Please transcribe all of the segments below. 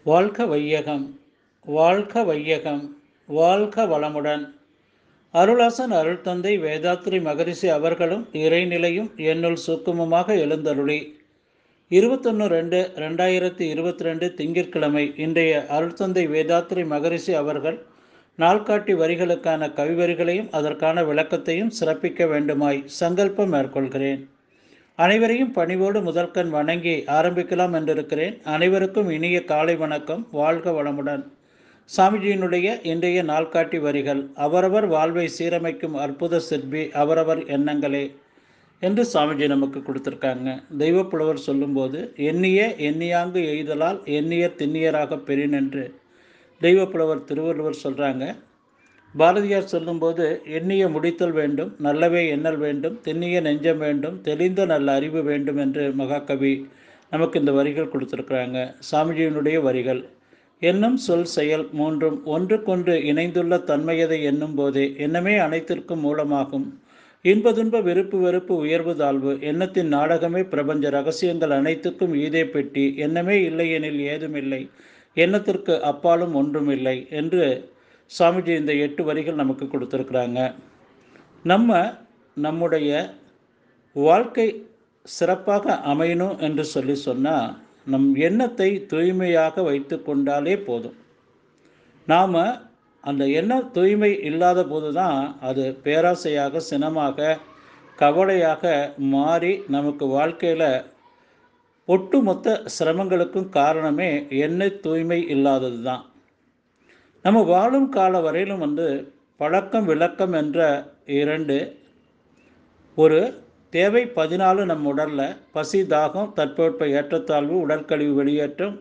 வாழ்க வையகம் வாழ்க வையகம் வாழ்க வளமுடன் அருளாசன் அருள் தந்தை வேதாத்ரி மகரிஷி அவர்களும் இறைநிலையும் என்னுள் சுக்குமமாக எழுந்தருளி இருபத்தொன்று ரெண்டு ரெண்டாயிரத்தி இருபத்தி ரெண்டு திங்கட்கிழமை இன்றைய அருள் தந்தை வேதாத்ரி மகரிஷி அவர்கள் நாள்காட்டி வரிகளுக்கான கவிவரிகளையும் அதற்கான விளக்கத்தையும் சிறப்பிக்க வேண்டுமாய் சங்கல்பம் மேற்கொள்கிறேன் அனைவரையும் பணிவோடு முதல்கண் வணங்கி ஆரம்பிக்கலாம் என்றிருக்கிறேன் அனைவருக்கும் இனிய காலை வணக்கம் வாழ்க வளமுடன் சாமிஜியினுடைய இன்றைய நாள்காட்டி வரிகள் அவரவர் வாழ்வை சீரமைக்கும் அற்புத சிற்பி அவரவர் எண்ணங்களே என்று சாமிஜி நமக்கு கொடுத்துருக்காங்க தெய்வப்புலவர் சொல்லும்போது எண்ணிய எண்ணியாங்கு எய்தலால் எண்ணிய திண்ணியராக பெறின் என்று தெய்வப்புலவர் திருவள்ளுவர் சொல்கிறாங்க பாரதியார் சொல்லும்போது எண்ணிய முடித்தல் வேண்டும் நல்லவே எண்ணல் வேண்டும் திண்ணிய நெஞ்சம் வேண்டும் தெளிந்த நல்ல அறிவு வேண்டும் என்று மகாகவி நமக்கு இந்த வரிகள் கொடுத்துருக்குறாங்க சாமிஜியினுடைய வரிகள் எண்ணம் சொல் செயல் மூன்றும் ஒன்றுக்கொன்று இணைந்துள்ள தன்மையதை எண்ணும் போதே எண்ணமே அனைத்திற்கும் மூலமாகும் இன்பதுன்ப விருப்பு வெறுப்பு உயர்வு தாழ்வு எண்ணத்தின் நாடகமே பிரபஞ்ச ரகசியங்கள் அனைத்துக்கும் ஈதே பெட்டி எண்ணமே இல்லையெனில் ஏதுமில்லை எண்ணத்திற்கு அப்பாலும் ஒன்றுமில்லை என்று சாமிஜி இந்த எட்டு வரிகள் நமக்கு கொடுத்துருக்குறாங்க நம்ம நம்முடைய வாழ்க்கை சிறப்பாக அமையணும் என்று சொல்லி சொன்னால் நம் எண்ணத்தை தூய்மையாக வைத்து கொண்டாலே போதும் நாம் அந்த எண்ணம் தூய்மை இல்லாத போது தான் அது பேராசையாக சினமாக கவலையாக மாறி நமக்கு வாழ்க்கையில் ஒட்டுமொத்த சிரமங்களுக்கும் காரணமே எண்ணெய் தூய்மை இல்லாதது தான் நம்ம வாழும் கால வரையிலும் வந்து பழக்கம் விளக்கம் என்ற இரண்டு ஒரு தேவை பதினாலு நம் உடலில் பசி தாகம் தட்பவெட்ப ஏற்றத்தாழ்வு உடற்கழிவு வெளியேற்றம்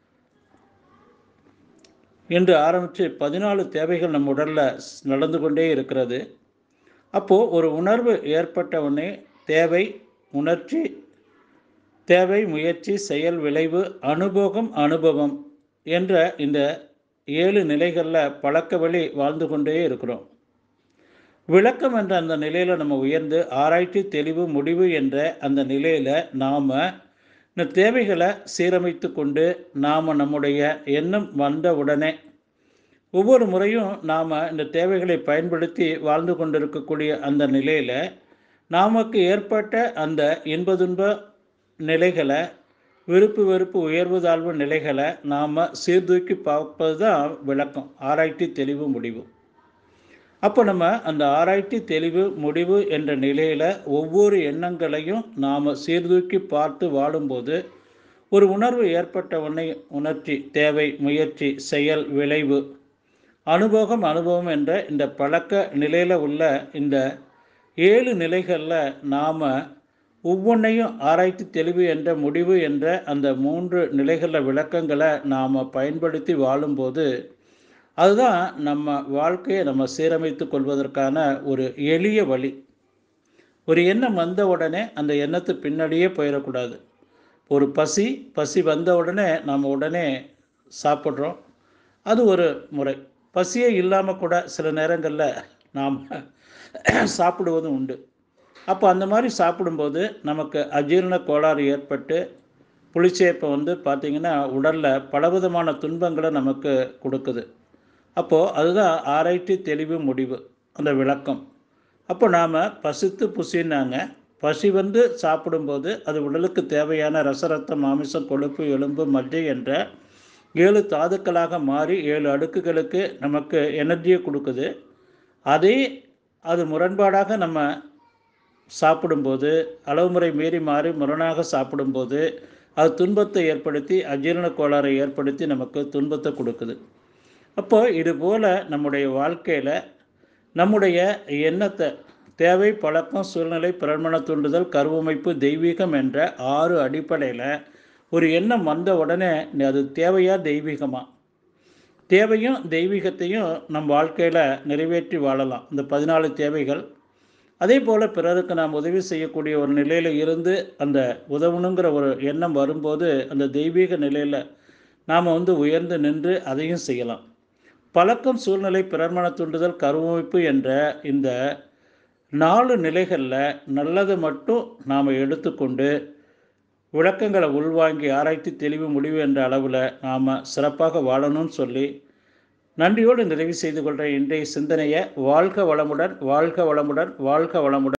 என்று ஆரம்பித்து பதினாலு தேவைகள் நம் உடலில் நடந்து கொண்டே இருக்கிறது அப்போது ஒரு உணர்வு ஏற்பட்ட உடனே தேவை உணர்ச்சி தேவை முயற்சி செயல் விளைவு அனுபவம் அனுபவம் என்ற இந்த ஏழு நிலைகளில் பழக்க வழி வாழ்ந்து கொண்டே இருக்கிறோம் விளக்கம் என்ற அந்த நிலையில் நம்ம உயர்ந்து ஆராய்ச்சி தெளிவு முடிவு என்ற அந்த நிலையில் நாம் இந்த தேவைகளை சீரமைத்து கொண்டு நாம் நம்முடைய எண்ணம் வந்த உடனே ஒவ்வொரு முறையும் நாம் இந்த தேவைகளை பயன்படுத்தி வாழ்ந்து கொண்டிருக்கக்கூடிய அந்த நிலையில் நமக்கு ஏற்பட்ட அந்த இன்ப துன்ப நிலைகளை விருப்பு வெறுப்பு உயர்வு தாழ்வு நிலைகளை நாம் சீர்தூக்கி பார்ப்பது தான் விளக்கம் ஆராய்ச்சி தெளிவு முடிவு அப்போ நம்ம அந்த ஆராய்ச்சி தெளிவு முடிவு என்ற நிலையில் ஒவ்வொரு எண்ணங்களையும் நாம் சீர்தூக்கி பார்த்து வாழும்போது ஒரு உணர்வு ஏற்பட்ட உன்னை உணர்ச்சி தேவை முயற்சி செயல் விளைவு அனுபவம் அனுபவம் என்ற இந்த பழக்க நிலையில் உள்ள இந்த ஏழு நிலைகளில் நாம் ஒவ்வொன்றையும் ஆராய்ச்சி தெளிவு என்ற முடிவு என்ற அந்த மூன்று நிலைகளில் விளக்கங்களை நாம் பயன்படுத்தி வாழும்போது அதுதான் நம்ம வாழ்க்கையை நம்ம சீரமைத்து கொள்வதற்கான ஒரு எளிய வழி ஒரு எண்ணம் வந்த உடனே அந்த எண்ணத்து பின்னாடியே போயிடக்கூடாது ஒரு பசி பசி வந்த உடனே நாம் உடனே சாப்பிட்றோம் அது ஒரு முறை பசியே இல்லாமல் கூட சில நேரங்களில் நாம் சாப்பிடுவதும் உண்டு அப்போ அந்த மாதிரி சாப்பிடும்போது நமக்கு அஜீரண கோளாறு ஏற்பட்டு புளிச்சேப்பை வந்து பார்த்திங்கன்னா உடலில் பலவிதமான துன்பங்களை நமக்கு கொடுக்குது அப்போது அதுதான் ஆராய்ச்சி தெளிவு முடிவு அந்த விளக்கம் அப்போ நாம் பசித்து புசினாங்க பசி வந்து சாப்பிடும்போது அது உடலுக்கு தேவையான ரசரத்தம் மாமிசம் கொழுப்பு எலும்பு மஜ்ஜை என்ற ஏழு தாதுக்களாக மாறி ஏழு அடுக்குகளுக்கு நமக்கு எனர்ஜியை கொடுக்குது அதே அது முரண்பாடாக நம்ம சாப்பிடும்போது அளவுமுறை மீறி மாறி முரணாக சாப்பிடும்போது அது துன்பத்தை ஏற்படுத்தி அஜீரண கோளாறை ஏற்படுத்தி நமக்கு துன்பத்தை கொடுக்குது அப்போது இது போல் நம்முடைய வாழ்க்கையில் நம்முடைய எண்ணத்தை தேவை பழக்கம் சூழ்நிலை பிரமண தூண்டுதல் கருவமைப்பு தெய்வீகம் என்ற ஆறு அடிப்படையில் ஒரு எண்ணம் வந்த உடனே அது தேவையா தெய்வீகமாக தேவையும் தெய்வீகத்தையும் நம் வாழ்க்கையில் நிறைவேற்றி வாழலாம் இந்த பதினாலு தேவைகள் அதே போல் பிறருக்கு நாம் உதவி செய்யக்கூடிய ஒரு நிலையில் இருந்து அந்த உதவணுங்கிற ஒரு எண்ணம் வரும்போது அந்த தெய்வீக நிலையில் நாம் வந்து உயர்ந்து நின்று அதையும் செய்யலாம் பழக்கம் சூழ்நிலை பிறர்மன தூண்டுதல் கருவமைப்பு என்ற இந்த நாலு நிலைகளில் நல்லதை மட்டும் நாம் எடுத்துக்கொண்டு விளக்கங்களை உள்வாங்கி ஆராய்ச்சி தெளிவு முடிவு என்ற அளவில் நாம் சிறப்பாக வாழணும்னு சொல்லி நன்றியோடு நிறைவு செய்து கொள்கிற இன்றைய சிந்தனையை வாழ்க வளமுடன் வாழ்க வளமுடன் வாழ்க வளமுடன்